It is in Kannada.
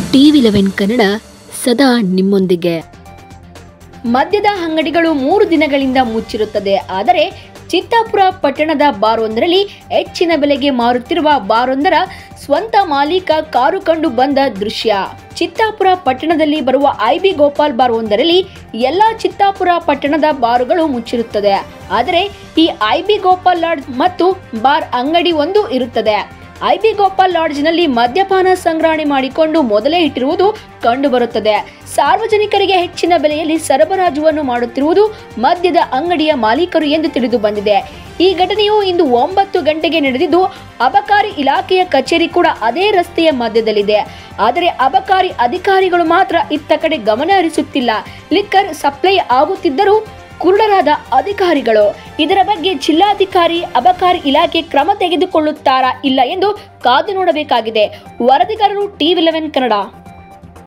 ಟಿವಿ ಲೆವೆನ್ ಕನ್ನಡ ಸದಾ ನಿಮ್ಮೊಂದಿಗೆ ಮದ್ಯದ ಅಂಗಡಿಗಳು ಮೂರು ದಿನಗಳಿಂದ ಮುಚ್ಚಿರುತ್ತದೆ ಆದರೆ ಚಿತ್ತಾಪುರ ಪಟ್ಟಣದ ಬಾರೊಂದರಲ್ಲಿ ಹೆಚ್ಚಿನ ಬೆಲೆಗೆ ಮಾರುತ್ತಿರುವ ಬಾರೊಂದರ ಸ್ವಂತ ಮಾಲೀಕ ಕಾರು ಕಂಡು ಬಂದ ದೃಶ್ಯ ಚಿತ್ತಾಪುರ ಪಟ್ಟಣದಲ್ಲಿ ಬರುವ ಐಬಿ ಗೋಪಾಲ್ ಬಾರ್ ಒಂದರಲ್ಲಿ ಎಲ್ಲಾ ಚಿತ್ತಾಪುರ ಪಟ್ಟಣದ ಬಾರುಗಳು ಮುಚ್ಚಿರುತ್ತದೆ ಆದರೆ ಈ ಐಬಿ ಗೋಪಾಲ್ ಲಾಡ್ಜ್ ಮತ್ತು ಬಾರ್ ಅಂಗಡಿ ಒಂದು ಇರುತ್ತದೆ ಐಬಿ ಗೋಪಾಲ್ ಲಾಡ್ಜ್ನಲ್ಲಿ ಮದ್ಯಪಾನ ಸಂಗ್ರಹಣೆ ಮಾಡಿಕೊಂಡು ಮೊದಲೇ ಇಟ್ಟಿರುವುದು ಕಂಡುಬರುತ್ತದೆ ಸಾರ್ವಜನಿಕರಿಗೆ ಹೆಚ್ಚಿನ ಬೆಲೆಯಲ್ಲಿ ಸರಬರಾಜುವನ್ನು ಮಾಡುತ್ತಿರುವುದು ಮದ್ಯದ ಅಂಗಡಿಯ ಮಾಲೀಕರು ಎಂದು ತಿಳಿದು ಬಂದಿದೆ ಈ ಘಟನೆಯು ಇಂದು ಒಂಬತ್ತು ಗಂಟೆಗೆ ನಡೆದಿದ್ದು ಅಬಕಾರಿ ಇಲಾಖೆಯ ಕಚೇರಿ ಕೂಡ ಅದೇ ರಸ್ತೆಯ ಮಧ್ಯದಲ್ಲಿದೆ ಆದರೆ ಅಬಕಾರಿ ಅಧಿಕಾರಿಗಳು ಮಾತ್ರ ಇತ್ತ ಕಡೆ ಗಮನ ಹರಿಸುತ್ತಿಲ್ಲ ಲಿಕ್ಕರ್ ಸಪ್ಲೈ ಆಗುತ್ತಿದ್ದರೂ ಕುರುಡರಾದ ಅಧಿಕಾರಿಗಳು ಇದರ ಬಗ್ಗೆ ಜಿಲ್ಲಾಧಿಕಾರಿ ಅಬಕಾರಿ ಇಲಾಖೆ ಕ್ರಮ ತೆಗೆದುಕೊಳ್ಳುತ್ತಾರಾ ಇಲ್ಲ ಎಂದು ಕಾದು ನೋಡಬೇಕಾಗಿದೆ ವರದಿಗಾರರು ಟಿವಿ ಲೆವೆನ್ ಕನ್ನಡ